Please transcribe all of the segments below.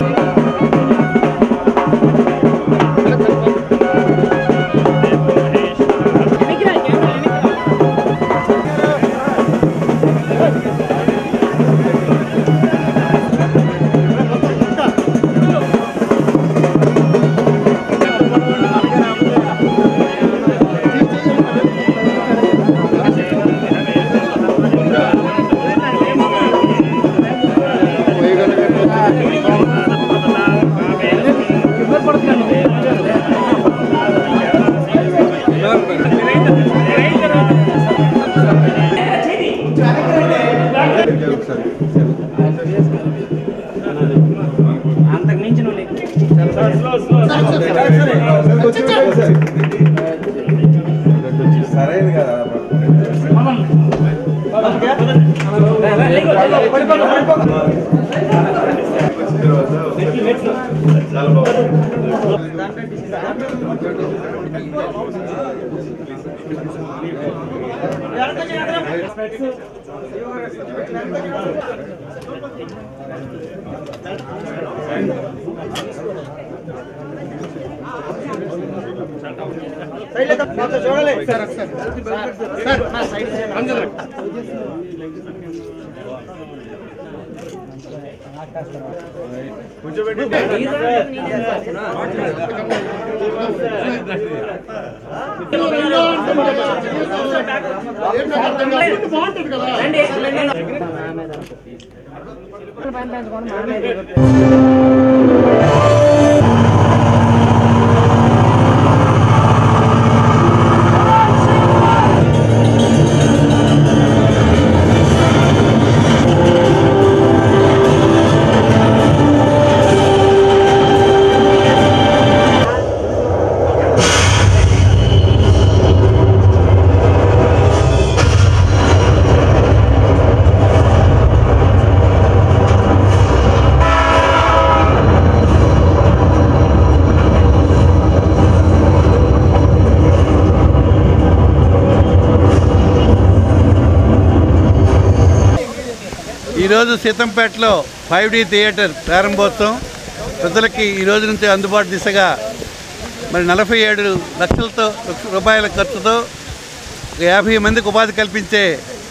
అంతకు మించి నువ్వు లే. సరైనది కదా చాలా బాగుంది ఈరోజు సీతంపేటలో ఫైవ్ డి థియేటర్ ప్రారంభోత్సవం ప్రజలకి ఈ రోజు నుంచి అందుబాటు దిశగా మరి నలభై ఏడు లక్షలతో రూపాయల ఖర్చుతో ఒక యాభై మందికి ఉపాధి కల్పించే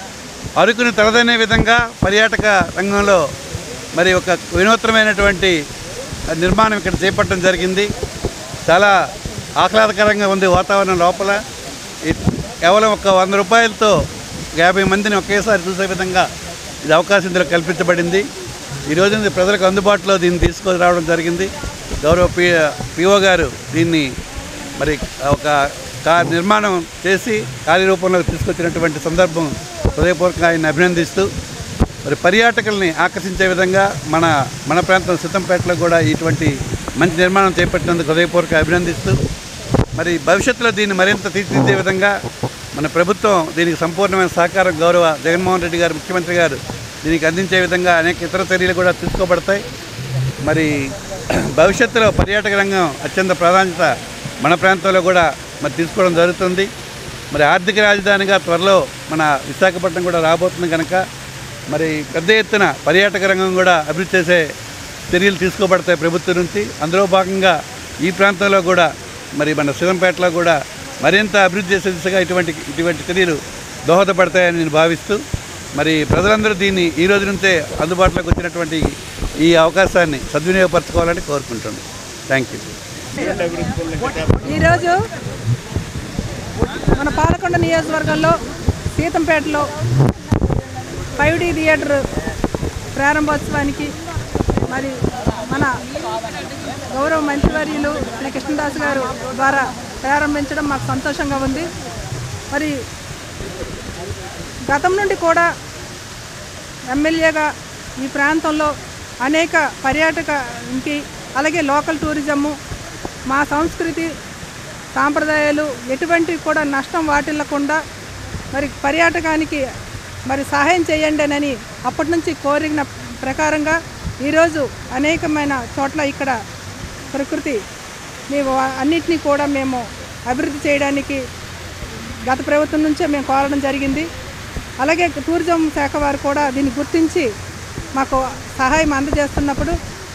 అరకుని తలదనే విధంగా పర్యాటక రంగంలో మరి ఒక వినూత్నమైనటువంటి నిర్మాణం ఇక్కడ చేపట్టడం జరిగింది చాలా ఆహ్లాదకరంగా ఉంది వాతావరణం లోపల ఈ- కేవలం ఒక వంద రూపాయలతో యాభై మందిని ఒకేసారి చూసే విధంగా ఇది అవకాశం ఇందులో కల్పించబడింది ఈ రోజు నుంచి ప్రజలకు అందుబాటులో దీన్ని తీసుకురావడం జరిగింది గౌరవ పి పిఓ గారు దీన్ని మరి ఒక కా నిర్మాణం చేసి కార్యరూపంలోకి తీసుకొచ్చినటువంటి సందర్భం హృదయపూర్వకంగా ఆయన అభినందిస్తూ మరి పర్యాటకుల్ని ఆకర్షించే విధంగా మన మన ప్రాంతం సిద్ధంపేటలో కూడా ఇటువంటి మంచి నిర్మాణం చేపట్టినందుకు హృదయపూర్వక అభినందిస్తూ మరి భవిష్యత్తులో దీన్ని మరింత తీర్చిదిద్దే విధంగా మన ప్రభుత్వం దీనికి సంపూర్ణమైన సహకారం గౌరవ జగన్మోహన్ రెడ్డి గారు ముఖ్యమంత్రి గారు దీనికి అందించే విధంగా అనేక ఇతర చర్యలు కూడా తీసుకోబడతాయి మరి భవిష్యత్తులో పర్యాటక రంగం అత్యంత ప్రాధాన్యత మన ప్రాంతంలో కూడా మరి తీసుకోవడం జరుగుతుంది మరి ఆర్థిక రాజధానిగా త్వరలో మన విశాఖపట్నం కూడా రాబోతుంది కనుక మరి పెద్ద ఎత్తున పర్యాటక రంగం కూడా అభివృద్ధి చేసే చర్యలు తీసుకోబడతాయి ప్రభుత్వం నుంచి అందులో భాగంగా ఈ ప్రాంతంలో కూడా మరి మన శివంపేటలో కూడా మరింత అభివృద్ధి చేసే దిశగా ఇటువంటి ఇటువంటి చర్యలు దోహదపడతాయని నేను భావిస్తూ మరి ప్రజలందరూ దీన్ని ఈ రోజు నుంచే అందుబాటులోకి వచ్చినటువంటి ఈ అవకాశాన్ని సద్వినియోగపరచుకోవాలని కోరుకుంటున్నాను థ్యాంక్ యూ ఈరోజు మన పాలకొండ నియోజకవర్గంలో సీతంపేటలో ఫైవ్ డి థియేటర్ ప్రారంభోత్సవానికి మరి మన గౌరవ మంత్రివర్యులు శ్రీ కృష్ణదాస్ గారు ద్వారా ప్రారంభించడం మాకు సంతోషంగా ఉంది మరి గతం నుండి కూడా ఎమ్మెల్యేగా ఈ ప్రాంతంలో అనేక పర్యాటకకి అలాగే లోకల్ టూరిజము మా సంస్కృతి సాంప్రదాయాలు ఎటువంటి కూడా నష్టం వాటిల్లకుండా మరి పర్యాటకానికి మరి సహాయం చేయండి అని అప్పటి నుంచి కోరిన ప్రకారంగా ఈరోజు అనేకమైన చోట్ల ఇక్కడ ప్రకృతి మేము అన్నిటినీ కూడా మేము అభివృద్ధి చేయడానికి గత ప్రభుత్వం నుంచే మేము కోరడం జరిగింది అలాగే టూరిజం శాఖ వారు కూడా దీన్ని గుర్తించి మాకు సహాయం అందజేస్తున్నప్పుడు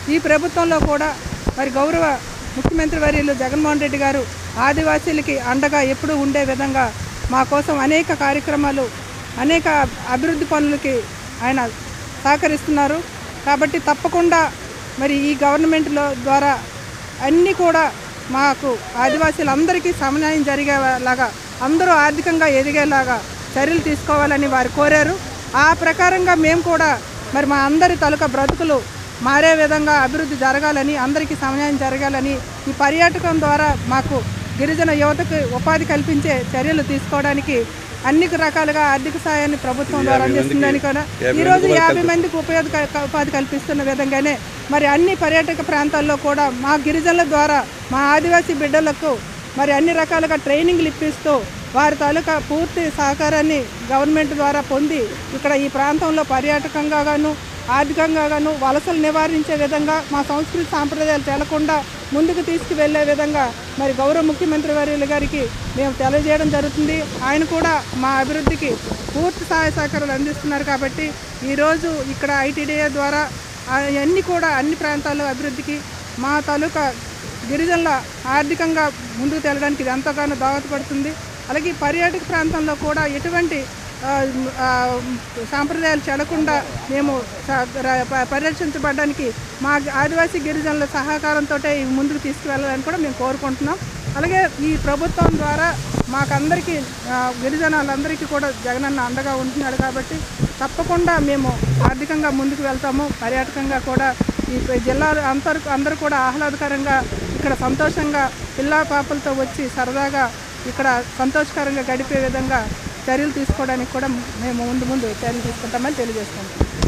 ఈ ప్రభుత్వంలో కూడా మరి గౌరవ ముఖ్యమంత్రి వర్యులు జగన్మోహన్ రెడ్డి గారు ఆదివాసీలకి అండగా ఎప్పుడూ ఉండే విధంగా మా కోసం అనేక కార్యక్రమాలు అనేక అభివృద్ధి పనులకి ఆయన సహకరిస్తున్నారు కాబట్టి తప్పకుండా మరి ఈ గవర్నమెంట్లో ద్వారా అన్నీ కూడా మాకు ఆదివాసీలందరికీ సమన్యాయం జరిగేలాగా అందరూ ఆర్థికంగా ఎదిగేలాగా చర్యలు తీసుకోవాలని వారు కోరారు ఆ ప్రకారంగా మేము కూడా మరి మా అందరి తాలూకా బ్రతుకులు మారే విధంగా అభివృద్ధి జరగాలని అందరికీ సమన్యాయం జరగాలని ఈ పర్యాటకం ద్వారా మాకు గిరిజన యువతకు ఉపాధి కల్పించే చర్యలు తీసుకోవడానికి అన్ని రకాలుగా ఆర్థిక సాయాన్ని ప్రభుత్వం ద్వారా అందిస్తుందని కూడా ఈ రోజు యాభై మందికి ఉపయోగ క- ఉపాధి కల్పిస్తున్న విధంగానే మరి అన్ని పర్యాటక ప్రాంతాల్లో కూడా మా గిరిజనుల ద్వారా మా ఆదివాసీ బిడ్డలకు మరి అన్ని రకాలుగా ట్రైనింగ్లు ఇప్పిస్తూ వారి తాలూకా పూర్తి సహకారాన్ని గవర్నమెంట్ ద్వారా పొంది ఇక్కడ ఈ ప్రాంతంలో పర్యాటకంగా గాను ఆర్థికంగా గాను వలసలు నివారించే విధంగా మా సంస్కృతి సాంప్రదాయాలు తెలకుండా ముందుకు తీసుకువెళ్ళే విధంగా మరి గౌరవ ముఖ్యమంత్రి వర్యులు గారికి మేము తెలియజేయడం జరుగుతుంది ఆయన కూడా మా అభివృద్ధికి పూర్తి సహాయ సహకారాలు అందిస్తున్నారు కాబట్టి ఈరోజు ఇక్కడ ఐటీడీఏ ద్వారా అన్నీ కూడా అన్ని ప్రాంతాల్లో అభివృద్ధికి మా తాలూకా గిరిజనుల ఆర్థికంగా ముందుకు తెలడానికి ఇది ఎంతగానో దోహదపడుతుంది అలాగే ఈ పర్యాటక ప్రాంతంలో కూడా ఎటువంటి ఆ, ఆ, సాంప్రదాయాలు చెడకుండా మేము స- ర- ప- పరిరక్షించబడడానికి మా ఆదివాసీ గిరిజనుల సహకారంతో ముందుకు తీసుకువెళ్ళాలని కూడా మేము కోరుకుంటున్నాం అలాగే ఈ ప్రభుత్వం ద్వారా మాకందరికీ ఆ, గిరిజనులందరికీ కూడా జగనన్న అండగా ఉంటున్నాడు కాబట్టి తప్పకుండా మేము ఆర్థికంగా ముందుకు వెళ్తాము పర్యాటకంగా కూడా ఈ జిల్లాలు అందరూ అందరూ కూడా ఆహ్లాదకరంగా ఇక్కడ సంతోషంగా పిల్లా పాపలతో వచ్చి సరదాగా ఇక్కడ సంతోషకరంగా గడిపే విధంగా చర్యలు తీసుకోవడానికి కూడా మేము ముందు ముందు చర్యలు తీసుకుంటామని తెలియజేసుకుంటాం